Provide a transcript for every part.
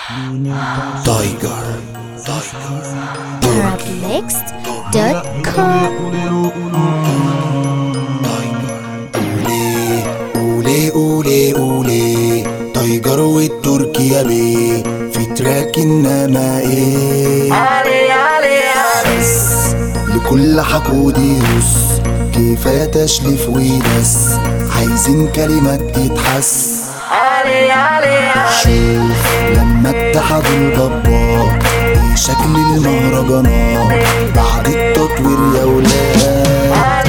تايجر Arabnext.com قولي قولي قولي تايجر والتركي يا بيه في تراك انما ايه لكل حقود يرص كفاية تشليف ويدس عايزين كلمات تتحس شوف لما اتحد الجبار ايه شكل المهرجانات بعد التطوير يا ولاد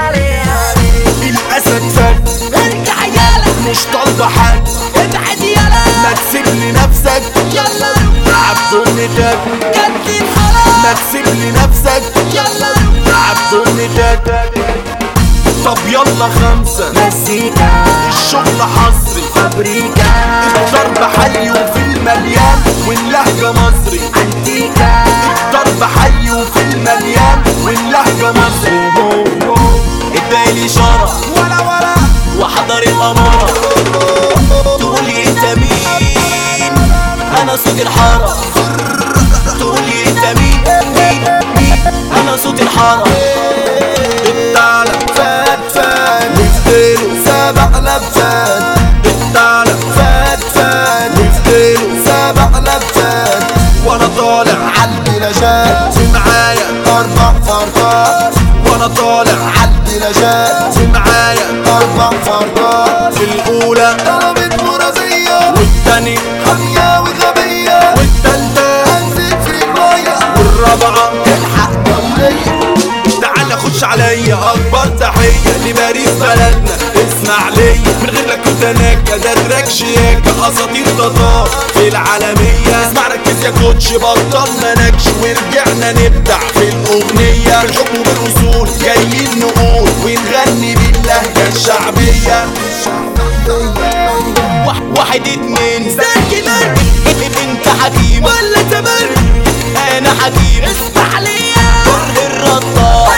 الاسد فات ارجع يالا مش طالبه حد ابعد يالا ما تسيب لنفسك يلا تعب دنيتك جد الحرام ما تسيب لنفسك يلا تعب دنيتك طب يلا خمسة مزيكا الشغل حصري فابريكا الضرب حي وفي المليان واللهجة مصري انتيكا الضرب حي وفي المليان واللهجة مصري ادالي شرف ولا ولا وحضر الأمارة تقولي انت مين انا صوت الحارة تقولي انت مين مين مين انا صوت الحارة التعلم فات فات نفتله سبع لفات التعلم فات فات نفتله سبع لفات وانا طالع عالبلاشات معايا اربع فرقات وانا طالع عالبلاشات معايا اربع فرقات الاولى طلبت مرازية والتانية حمية وغبية والتالتة هنزل في المية والرابعة الحق ضلية تعال خش عليا اكبر تحية لباريس بلدنا اسمع ليا من غير لك كنت هناك ده تراك شياكة اساطير تطار في العالمية اسمع ركز يا كوتش بطلنا نكش ورجعنا نبدع في الاغنية بالحب وبالاصول جايين نقول ونغني باللهجة الشعبية واحد- واحد اتنين زكي انت حكيم ولا تمر انا حكيم اسمع ليا كره الرطة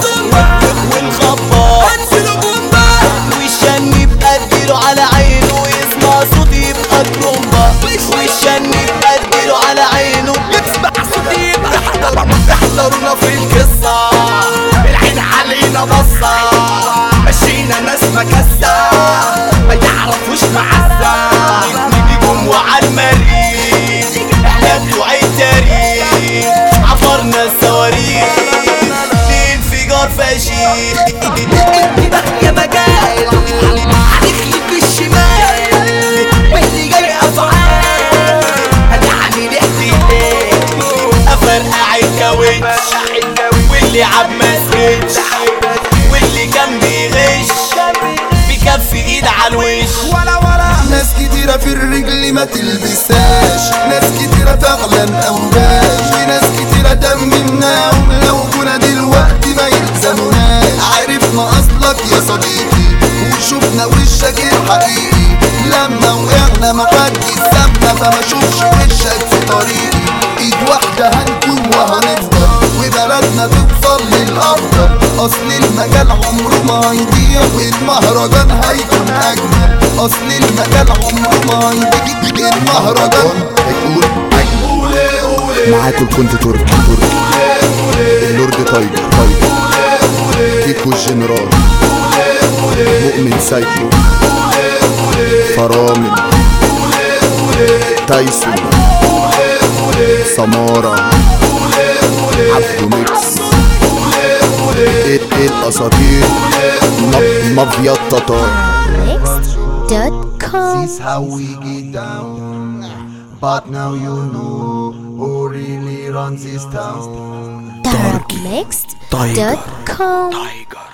والخباط والشن يبقى اديله على عينه ويسمع صوتي يبقى ترومبا والشن يبقى اديله على عينه يسمع صوتي يبقى احضرونا في القصة العين علينا بصة مشينا ناس مكسة ما يعرفوش معزة نجيبهم وعلى المريخ احنا بتوع التاريخ عبرنا الصواريخ الانفجار فشيخ يا مجال هنخلي في الشمال واللي جاي افعال هنعمل احتلال افرقع الكاوتش واللي عب ما سكتش واللي كان بيغش بكف ايد على الوش ولا ولا ناس كتيرة في الرجل ما تلبسهاش ناس كتيرة فعلا أوباش وناس كتيرة دمناهم لو كنا دلوقتي ما يلزموناش عرفنا أصلك يا صديقي وشوفنا وشك الحقيقي لما وقعنا ما حد سابنا فما شوفش وشك في طريقي ايد واحدة هنكون وهنفضل وبلدنا توصل للأفضل أصل المجال عمره ما هيضيع والمهرجان هيكون أجمل أصل المجال عمره ما هيضيع المهرجان هيكون أجمل معاكم كنت تركي تركي اللورد تايجر تايجر كيكو الجنرال مؤمن سايكو فرامل تايسون سمارة عبدو ميكس ايه ايه الاساطير مaf- مافيا التتار Next.com This how we get down But now you know who really runs this town Arabnext.com Tiger